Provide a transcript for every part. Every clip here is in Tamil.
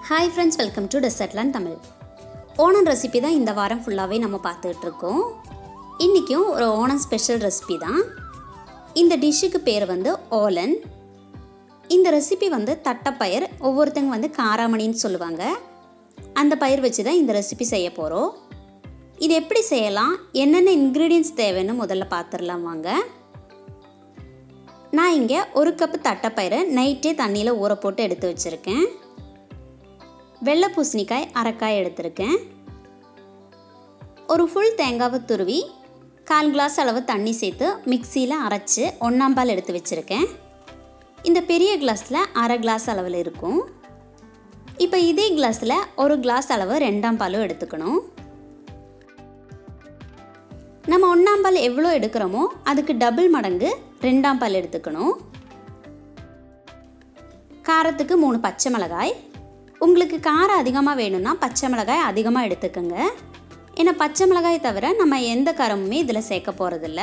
ஹாய் ஃப்ரெண்ட்ஸ் வெல்கம் டு டெசர்ட்லான் தமிழ் ஓணம் ரெசிபி தான் இந்த வாரம் ஃபுல்லாகவே நம்ம பார்த்துட்டு இருக்கோம் இன்றைக்கும் ஒரு ஓணம் ஸ்பெஷல் ரெசிபி தான் இந்த டிஷ்ஷுக்கு பேர் வந்து ஓலன் இந்த ரெசிபி வந்து தட்டைப்பயிர் ஒவ்வொருத்தங்க வந்து காராமணின்னு சொல்லுவாங்க அந்த பயிர் வச்சு தான் இந்த ரெசிபி செய்ய போகிறோம் இது எப்படி செய்யலாம் என்னென்ன இன்க்ரீடியன்ஸ் தேவைன்னு முதல்ல பார்த்துடலாம் வாங்க நான் இங்கே ஒரு கப்பு தட்டைப்பயிரை நைட்டே தண்ணியில் ஊற போட்டு எடுத்து வச்சுருக்கேன் வெள்ளை பூசணிக்காய் அரைக்காய் எடுத்திருக்கேன் ஒரு ஃபுல் தேங்காவை துருவி கால் கிளாஸ் அளவு தண்ணி சேர்த்து மிக்சியில் அரைச்சி ஒன்றாம் பால் எடுத்து வச்சுருக்கேன் இந்த பெரிய கிளாஸில் அரை கிளாஸ் அளவில் இருக்கும் இப்போ இதே கிளாஸில் ஒரு கிளாஸ் அளவு ரெண்டாம் பாலும் எடுத்துக்கணும் நம்ம ஒன்றாம் பால் எவ்வளோ எடுக்கிறோமோ அதுக்கு டபுள் மடங்கு ரெண்டாம் பால் எடுத்துக்கணும் காரத்துக்கு மூணு பச்சை மிளகாய் உங்களுக்கு காரம் அதிகமாக வேணும்னா பச்சை மிளகாய் அதிகமாக எடுத்துக்கோங்க ஏன்னா பச்சை மிளகாய் தவிர நம்ம எந்த காரமுமே இதில் சேர்க்க போகிறதில்ல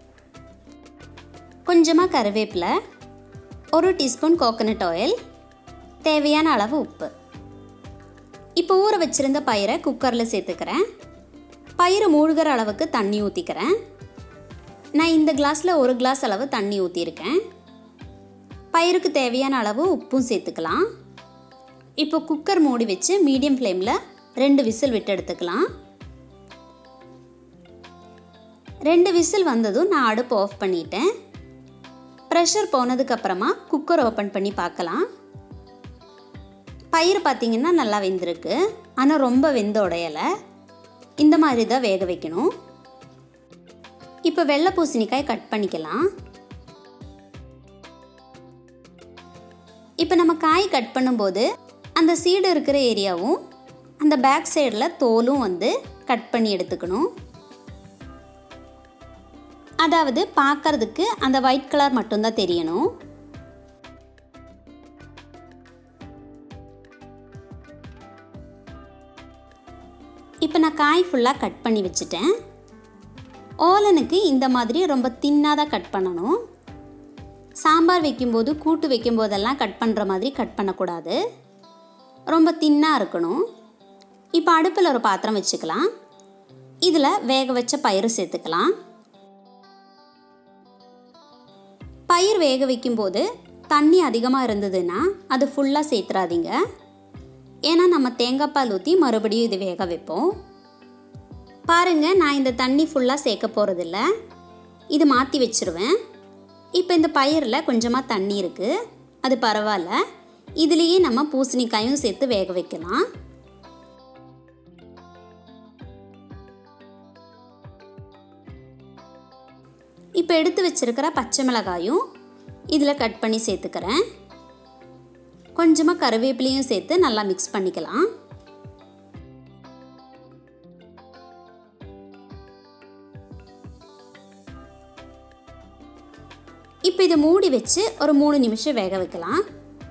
கொஞ்சமாக கருவேப்பிலை ஒரு டீஸ்பூன் கோகனட் ஆயில் தேவையான அளவு உப்பு இப்போ ஊற வச்சுருந்த பயிரை குக்கரில் சேர்த்துக்கிறேன் பயிறு மூழ்கிற அளவுக்கு தண்ணி ஊற்றிக்கிறேன் நான் இந்த கிளாஸில் ஒரு கிளாஸ் அளவு தண்ணி ஊற்றிருக்கேன் பயிருக்கு தேவையான அளவு உப்பும் சேர்த்துக்கலாம் இப்போ குக்கர் மூடி வச்சு மீடியம் ஃப்ளேமில் ரெண்டு விசில் விட்டு எடுத்துக்கலாம் ரெண்டு விசில் வந்ததும் நான் அடுப்பு ஆஃப் பண்ணிட்டேன் ப்ரெஷர் போனதுக்கப்புறமா குக்கர் ஓப்பன் பண்ணி பார்க்கலாம் பயிர் பார்த்திங்கன்னா நல்லா வெந்திருக்கு ஆனால் ரொம்ப வெந்த உடையலை இந்த மாதிரி தான் வேக வைக்கணும் இப்போ வெள்ளை பூசணிக்காய் கட் பண்ணிக்கலாம் இப்போ நம்ம காய் கட் பண்ணும்போது அந்த சீடு இருக்கிற ஏரியாவும் அந்த பேக் சைடில் தோலும் வந்து கட் பண்ணி எடுத்துக்கணும் அதாவது பார்க்கறதுக்கு அந்த ஒயிட் கலர் மட்டும்தான் தெரியணும் இப்போ நான் காய் ஃபுல்லாக கட் பண்ணி வச்சுட்டேன் ஓலனுக்கு இந்த மாதிரி ரொம்ப தின்னாக தான் கட் பண்ணணும் சாம்பார் வைக்கும்போது கூட்டு வைக்கும்போதெல்லாம் கட் பண்ணுற மாதிரி கட் பண்ணக்கூடாது ரொம்ப தின்னாக இருக்கணும் இப்போ அடுப்பில் ஒரு பாத்திரம் வச்சுக்கலாம் இதில் வேக வச்ச பயிறு சேர்த்துக்கலாம் பயிர் வேக வைக்கும்போது தண்ணி அதிகமாக இருந்ததுன்னா அது ஃபுல்லாக சேர்த்துறாதீங்க ஏன்னா நம்ம தேங்காய் பால் ஊற்றி மறுபடியும் இது வேக வைப்போம் பாருங்கள் நான் இந்த தண்ணி ஃபுல்லாக சேர்க்க போகிறதில்ல இது மாற்றி வச்சுருவேன் இப்போ இந்த பயிரில் கொஞ்சமாக தண்ணி இருக்குது அது பரவாயில்ல இதுலேயே நம்ம பூசணிக்காயும் சேர்த்து வேக வைக்கலாம் இப்போ எடுத்து வச்சிருக்கிற பச்சை மிளகாயும் இதில் கட் பண்ணி சேர்த்துக்கிறேன் கொஞ்சமாக கருவேப்பிலையும் சேர்த்து நல்லா மிக்ஸ் பண்ணிக்கலாம் இப்போ இதை மூடி வச்சு ஒரு மூணு நிமிஷம் வேக வைக்கலாம்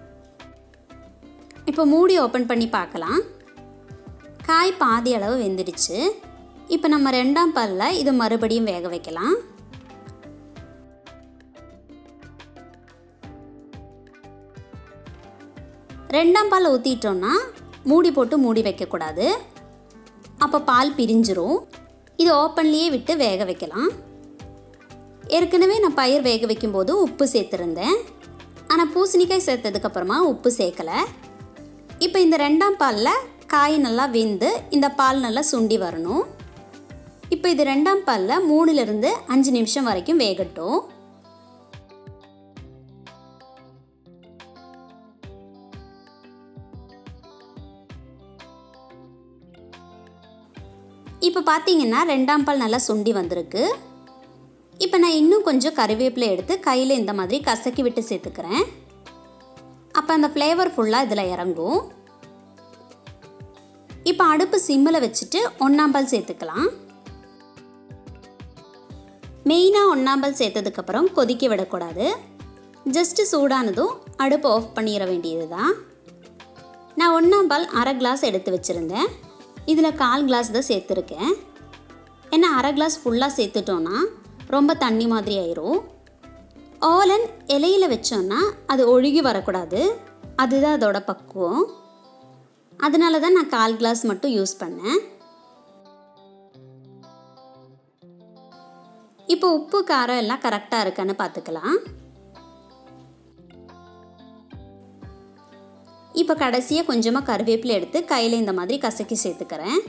இப்போ மூடி ஓப்பன் பண்ணி பார்க்கலாம் காய் பாதி அளவு வெந்துடுச்சு இப்போ நம்ம ரெண்டாம் பாலில் இது மறுபடியும் வேக வைக்கலாம் ரெண்டாம் பால் ஊற்றிட்டோன்னா மூடி போட்டு மூடி வைக்கக்கூடாது அப்போ பால் பிரிஞ்சிரும் இது ஓப்பன்லேயே விட்டு வேக வைக்கலாம் ஏற்கனவே நான் பயிர் வேக வைக்கும்போது உப்பு சேர்த்துருந்தேன் ஆனால் பூசணிக்காய் சேர்த்ததுக்கப்புறமா உப்பு சேர்க்கலை இப்போ இந்த ரெண்டாம் பாலில் காய் நல்லா வெந்து இந்த பால் நல்லா சுண்டி வரணும் இப்போ இது ரெண்டாம் பாலில் மூணுலேருந்து அஞ்சு நிமிஷம் வரைக்கும் வேகட்டும் இப்போ பார்த்தீங்கன்னா ரெண்டாம் பால் நல்லா சுண்டி வந்திருக்கு இப்போ நான் இன்னும் கொஞ்சம் கறிவேப்பிலை எடுத்து கையில் இந்த மாதிரி கசக்கி விட்டு சேர்த்துக்கிறேன் அப்போ அந்த ஃப்ளேவர் ஃபுல்லாக இதில் இறங்கும் இப்போ அடுப்பு சிம்மில் வச்சுட்டு ஒன்றாம்பால் சேர்த்துக்கலாம் மெயினாக ஒன்றாம்பால் சேர்த்ததுக்கப்புறம் கொதிக்க விடக்கூடாது ஜஸ்ட்டு சூடானதும் அடுப்பு ஆஃப் பண்ணிட வேண்டியது தான் நான் ஒன்றாம்பால் அரை கிளாஸ் எடுத்து வச்சுருந்தேன் இதில் கால் கிளாஸ் தான் சேர்த்துருக்கேன் ஏன்னா அரை கிளாஸ் ஃபுல்லாக சேர்த்துட்டோன்னா ரொம்ப தண்ணி மாதிரி ஆயிரும் ஓலன் இலையில் வச்சோன்னா அது ஒழுகி வரக்கூடாது அதுதான் அதோட பக்குவம் அதனால தான் நான் கால் கிளாஸ் மட்டும் யூஸ் பண்ணேன் இப்போ உப்பு காரம் எல்லாம் கரெக்டாக இருக்கான்னு பார்த்துக்கலாம் இப்போ கடைசியாக கொஞ்சமாக கருவேப்பிலை எடுத்து கையில் இந்த மாதிரி கசக்கி சேர்த்துக்கிறேன்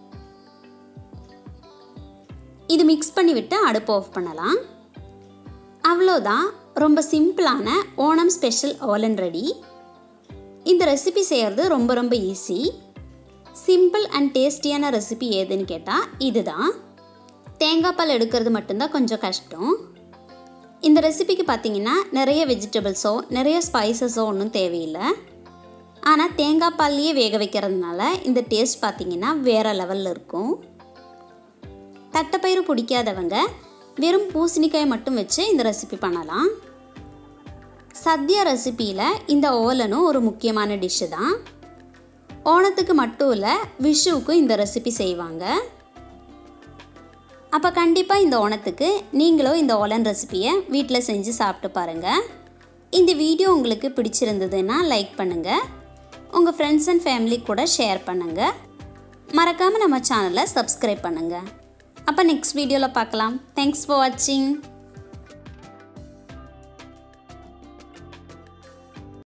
இது மிக்ஸ் பண்ணி விட்டு அடுப்பு ஆஃப் பண்ணலாம் அவ்வளோதான் ரொம்ப சிம்பிளான ஓணம் ஸ்பெஷல் ஓலன் ரெடி இந்த ரெசிபி செய்கிறது ரொம்ப ரொம்ப ஈஸி சிம்பிள் அண்ட் டேஸ்டியான ரெசிபி ஏதுன்னு கேட்டால் இதுதான் தேங்காய் பால் எடுக்கிறது மட்டும்தான் கொஞ்சம் கஷ்டம் இந்த ரெசிபிக்கு பார்த்தீங்கன்னா நிறைய வெஜிடபிள்ஸோ நிறைய ஸ்பைசஸோ ஒன்றும் தேவையில்லை ஆனால் தேங்காய் பால்லையே வேக வைக்கிறதுனால இந்த டேஸ்ட் பார்த்தீங்கன்னா வேறு லெவலில் இருக்கும் தட்டைப்பயிறு பிடிக்காதவங்க வெறும் பூசணிக்காய் மட்டும் வச்சு இந்த ரெசிபி பண்ணலாம் சத்யா ரெசிப்பியில் இந்த ஓலனும் ஒரு முக்கியமான டிஷ்ஷு தான் ஓணத்துக்கு மட்டும் இல்லை விஷுவுக்கும் இந்த ரெசிபி செய்வாங்க அப்போ கண்டிப்பாக இந்த ஓணத்துக்கு நீங்களும் இந்த ஓலன் ரெசிப்பியை வீட்டில் செஞ்சு சாப்பிட்டு பாருங்கள் இந்த வீடியோ உங்களுக்கு பிடிச்சிருந்ததுன்னா லைக் பண்ணுங்கள் உங்கள் ஃப்ரெண்ட்ஸ் அண்ட் ஃபேமிலி கூட ஷேர் பண்ணுங்கள் மறக்காமல் நம்ம சேனலை சப்ஸ்கிரைப் பண்ணுங்கள் அப்போ நெக்ஸ்ட் வீடியோவில் பார்க்கலாம் தேங்க்ஸ் ஃபார் வாட்சிங்